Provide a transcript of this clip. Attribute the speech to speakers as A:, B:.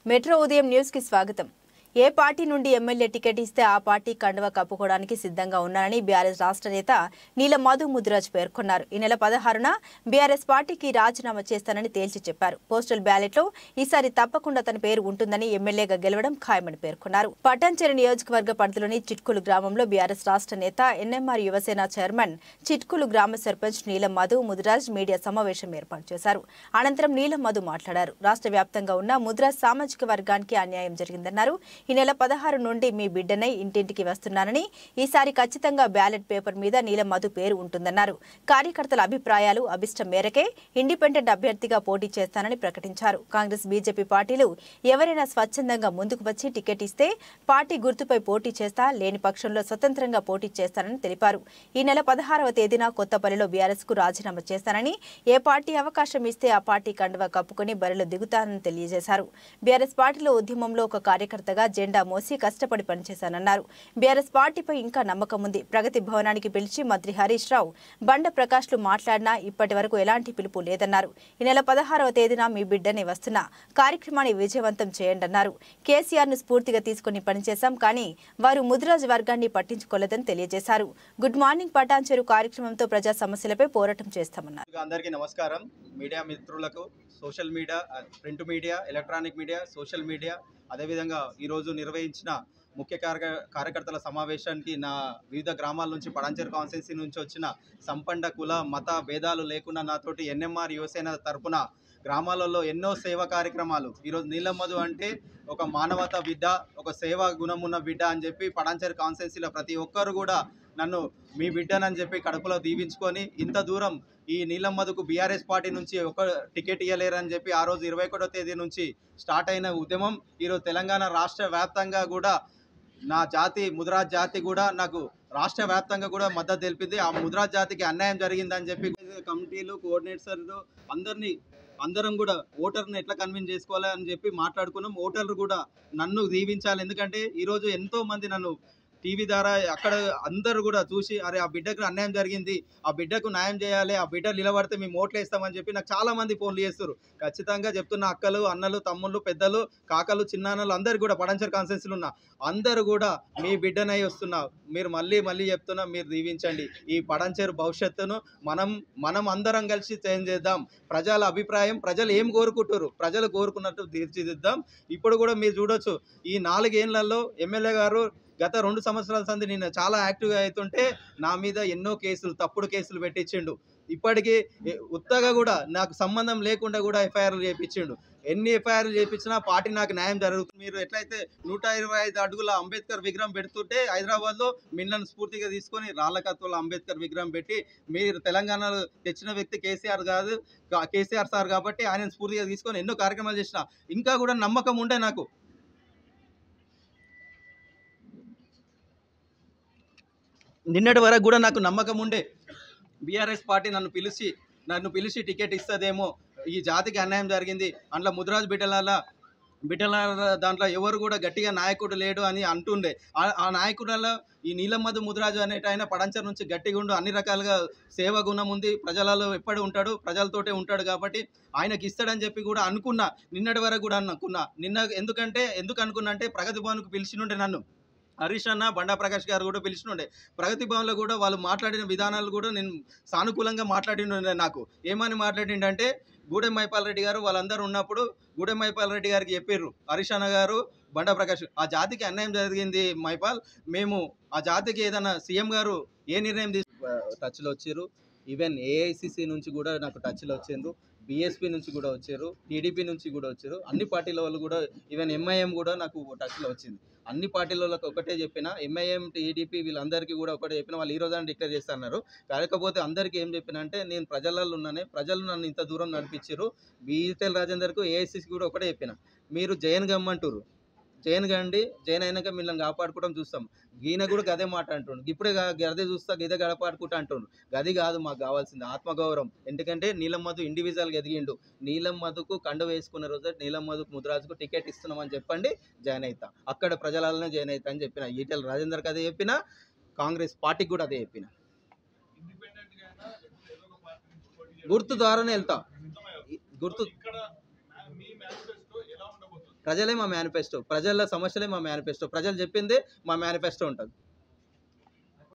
A: metro ఉదయం news కి స్వాగతం ఏ పార్టీ నుండి ఎమ్మెల్యే టికెట్ ఇస్తే ఆ పార్టీ కండువ కప్పుకోవడానికి సిద్ధంగా ఉన్నారని బీఆర్ఎస్ రాష్ట్ర నేత నీల మధు ముదిరాజ్ పేర్కొన్నారు ఈ నెల పదహారున బీఆర్ఎస్ పార్టీకి రాజీనామా చేస్తానని తేల్చి చెప్పారు పోస్టల్ బ్యాలెట్ లో ఈసారి తప్పకుండా తన పేరు ఉంటుందని ఎమ్మెల్యేగా గెలవడం ఖాయమని పేర్కొన్నారు పటాన్చెరు నియోజకవర్గ పరిధిలోని చిట్కులు గ్రామంలో బీఆర్ఎస్ రాష్ట్ర నేత ఎన్ఎంఆర్ యువసేన చైర్మన్ చిట్కులు గ్రామ సర్పంచ్ నీలం మధు ముదిరాజ్ మీడియా సమావేశం ఏర్పాటు చేశారు అనంతరం నీలం మధు మాట్లాడారు రాష్ట్ర వ్యాప్తంగా ఉన్న ముద్రాజ్ సామాజిక వర్గానికి అన్యాయం జరిగిందన్నారు ఈ నెల పదహారు నుండి మీ బిడ్డనై ఇంటింటికి వస్తున్నానని ఈసారి ఖచ్చితంగా బ్యాలెట్ పేపర్ మీద నీలం మధు పేరు ఉంటుందన్నారు కార్యకర్తల అభిప్రాయాలు అభిష్టం మేరకే ఇండిపెండెంట్ అభ్యర్థిగా పోటీ చేస్తానని ప్రకటించారు కాంగ్రెస్ బీజేపీ పార్టీలు ఎవరైనా స్వచ్ఛందంగా ముందుకు వచ్చి టికెట్ ఇస్తే పార్టీ గుర్తుపై పోటీ చేస్తా లేని పక్షంలో స్వతంత్రంగా పోటీ చేస్తానని తెలిపారు ఈ నెల పదహారవ తేదీన కొత్తపల్లిలో బీఆర్ఎస్ కు రాజీనామా చేస్తానని ఏ పార్టీ అవకాశం ఇస్తే ఆ పార్టీ కండువా కప్పుకొని బరిలో దిగుతానని తెలియజేశారు బీఆర్ఎస్ పార్టీలో ఉద్యమంలో ఒక కార్యకర్తగా జెండా మోసి కష్టపడి పనిచేశానన్నారు బీఆర్ఎస్ పార్టీపై ఇంకా నమ్మకం ఉంది ప్రగతి భవనానికి పిలిచి మంత్రి హరీష్ రావు బండ ప్రకాష్లు మాట్లాడినా ఇప్పటి వరకు ఎలాంటి పిలుపు లేదన్నారు ఈ నెల పదహారవ తేదీన మీ బిడ్డని వస్తున్న కార్యక్రమాన్ని విజయవంతం చేయండన్నారు కేసీఆర్ ను స్ఫూర్తిగా తీసుకుని పనిచేశాం కానీ వారు ముదిరాజ్ వర్గాన్ని పట్టించుకోలేదని తెలియజేశారు గుడ్ మార్నింగ్ పటాన్చెరు కార్యక్రమంతో ప్రజా సమస్యలపై పోరాటం చేస్తామన్నారు
B: ముందుగా అందరికీ నమస్కారం మీడియా మిత్రులకు social media print media electronic media social media అదేవిధంగా ఈరోజు నిర్వహించిన ముఖ్య కార్య కార్యకర్తల సమావేశానికి నా వివిధ గ్రామాల నుంచి పడంచేరు కాన్స్టిట్యున్సీ నుంచి వచ్చిన సంపండ కుల మత భేదాలు లేకుండా నాతోటి ఎన్ఎంఆర్ యువసేన తరపున గ్రామాలలో ఎన్నో సేవా కార్యక్రమాలు ఈరోజు నీలమ్మధు అంటే ఒక మానవత బిడ్డ ఒక సేవా గుణమున్న బిడ్డ అని చెప్పి పడాంచేరు కాన్స్టిట్యున్సీలో ప్రతి ఒక్కరు కూడా నన్ను మీ బిడ్డనని చెప్పి కడుపులో దీవించుకొని ఇంత దూరం ఈ నీలమ్మధుకు బీఆర్ఎస్ పార్టీ నుంచి ఒక టికెట్ ఇవ్వలేరని చెప్పి ఆ రోజు ఇరవై ఒకటో తేదీ నుంచి స్టార్ట్ అయిన ఉద్యమం ఈరోజు తెలంగాణ రాష్ట్ర వ్యాప్తంగా కూడా నా జాతి ముద్రాజ్ జాతి కూడా నాకు రాష్ట్ర వ్యాప్తంగా కూడా మద్దతు తెలిపింది ఆ ముద్రాజ్ జాతికి అన్యాయం జరిగిందని చెప్పి కమిటీలు కోఆర్డినేటర్లు అందరినీ అందరం కూడా ఓటర్ని ఎట్లా కన్విన్స్ చేసుకోవాలి అని చెప్పి మాట్లాడుకున్నాం ఓటర్లు కూడా నన్ను దీవించాలి ఎందుకంటే ఈరోజు ఎంతో మంది నన్ను టీవీ ద్వారా అక్కడ అందరూ కూడా చూసి అరే ఆ బిడ్డకు అన్యాయం జరిగింది ఆ బిడ్డకు న్యాయం చేయాలి ఆ బిడ్డ నిలబడితే మేము ఓట్లు వేస్తామని చెప్పి నాకు చాలా మంది ఫోన్లు చేస్తారు ఖచ్చితంగా చెప్తున్న అక్కలు అన్నలు తమ్ముళ్ళు పెద్దలు కాకలు చిన్నాన్నలు అందరు కూడా పడంచర్ కాన్సెన్స్లు ఉన్న అందరూ కూడా మీ బిడ్డనై వస్తున్నా మీరు మళ్ళీ మళ్ళీ చెప్తున్నా మీరు దీవించండి ఈ పడంచేరు భవిష్యత్తును మనం మనం అందరం కలిసి చేంజ్ చేద్దాం ప్రజల అభిప్రాయం ప్రజలు ఏం కోరుకుంటారు ప్రజలు కోరుకున్నట్టు తీర్చిదిద్దాం ఇప్పుడు కూడా మీరు చూడొచ్చు ఈ నాలుగేళ్లలో ఎమ్మెల్యే గారు గత రెండు సంవత్సరాల సంది నేను చాలా యాక్టివ్గా అవుతుంటే నా మీద ఎన్నో కేసులు తప్పుడు కేసులు పెట్టించిండు ఇప్పటికీ ఎ- ఉత్తగా కూడా నాకు సంబంధం లేకుండా కూడా ఎఫ్ఐఆర్లు చేయించిండు ఎన్ని ఎఫ్ఐఆర్లు చేయించినా పార్టీ నాకు న్యాయం జరుగుతుంది మీరు ఎట్లయితే నూట ఇరవై ఐదు అడుగుల అంబేద్కర్ విగ్రహం పెడుతుంటే హైదరాబాద్లో మిమ్మల్ని స్ఫూర్తిగా తీసుకొని రాళ్ళకత్తుల అంబేద్కర్ విగ్రహం పెట్టి మీరు తెలంగాణలో తెచ్చిన వ్యక్తి కేసీఆర్ కాదు కా- కేసీఆర్ సార్ కాబట్టి ఆయన స్ఫూర్తిగా తీసుకొని ఎన్నో కార్యక్రమాలు చేసిన ఇంకా కూడా నమ్మకం ఉండే నాకు నిన్నటి వరకు కూడా నాకు నమ్మకం ఉండే బీఆర్ఎస్ పార్టీ నన్ను పిలిచి నన్ను పిలిచి టికెట్ ఇస్తుందేమో ఈ జాతికి అన్యాయం జరిగింది అందులో ముద్రాజ్ బిడ్డల బిడ్డల దాంట్లో ఎవరు కూడా గట్టిగా నాయకుడు లేడు అని అంటుండే ఆ- ఆ నాయకులలో ఈ నీలమ్మధు ముద్రాజు అనేట ఆయన పడంచర్ నుంచి గట్టిగా ఉండు అన్ని రకాలుగా సేవ గుణం ఉంది ప్రజలలో ఎప్పుడు ఉంటాడు ప్రజలతోటే ఉంటాడు కాబట్టి ఆయనకి ఇస్తాడని చెప్పి కూడా అనుకున్నా నిన్నటి వరకు కూడా అనుకున్నా నిన్న ఎందుకంటే ఎందుకు అనుకున్నా అంటే ప్రగతి భవన్కు పిలిచినుండే నన్ను హరీష్ అన్న బండా ప్రకాష్ గారు కూడా పిలిచినుండే ప్రగతి భవన్లో కూడా వాళ్ళు మాట్లాడిన విధానాలు కూడా నేను సానుకూలంగా మాట్లాడిన నాకు ఏమని మాట్లాడిండంటే గూడెం మైపాల్ రెడ్డి గారు వాళ్ళందరూ ఉన్నప్పుడు గూడెం మైపాల్ రెడ్డి గారికి చెప్పారు హరీష్ అన్న గారు బండా ప్రకాష్ ఆ జాతికి అన్యాయం జరిగింది మైపాల్ మేము ఆ జాతికి ఏదైనా సీఎం గారు ఏ నిర్ణయం తీసు టచ్లో వచ్చారు ఈవెన్ ఏఐసిసి నుంచి కూడా నాకు టచ్లో వచ్చిండ్రు బీఎస్పీ నుంచి కూడా వచ్చారు టీడీపీ నుంచి కూడా వచ్చారు అన్ని పార్టీల వాళ్ళు కూడా ఈవెన్ ఎంఐఎం కూడా నాకు టచ్లో వచ్చింది అన్ని పార్టీల వాళ్ళకి ఒకటే చెప్పిన ఎంఐఎం టీడీపీ వీళ్ళందరికీ కూడా ఒకటే చెప్పిన వాళ్ళు ఈ రోజు డిక్లేర్ చేస్తున్నారు కాకపోతే అందరికీ ఏం చెప్పిన అంటే నేను ప్రజలలో ఉన్నానే ప్రజలు నన్ను ఇంత దూరం నడిపించారు బీటెల్ రాజేందర్కు ఏఐసిసి కూడా ఒకటే చెప్పిన మీరు జైన్ గమ్మంటారు జైన్ గండి జైన్ అయినాక మిమ్మల్ని కాపాడుకోవడం చూస్తాం ఈయన కూడా గదే మాట అంటుండు ఇప్పుడే గా- గదే చూస్తా గదే కాపాడుకుంటా అంటుండు గది కాదు మాకు కావాల్సింది ఆత్మగౌరవం ఎందుకంటే నీలం మధు ఇండివిజువల్గా ఎదిగిండు నీలం మధుకు కండ వేసుకున్న రోజు నీలం మధుకు ముద్రాజుకు టికెట్ ఇస్తున్నామని చెప్పండి జాయిన్ అవుతా అక్కడ ప్రజలనే జాయిన్ అవుతా అని చెప్పిన ఈటెల రాజేందర్కి అదే చెప్పిన కాంగ్రెస్ పార్టీకి కూడా అదే చెప్పిన గుర్తు ద్వారానే వెళ్తా గుర్తు ప్రజలే మా మేనిఫెస్టో ప్రజల సమస్యలే మా మేనిఫెస్టో ప్రజలు చెప్పిందే మా మేనిఫెస్టో ఉంటుంది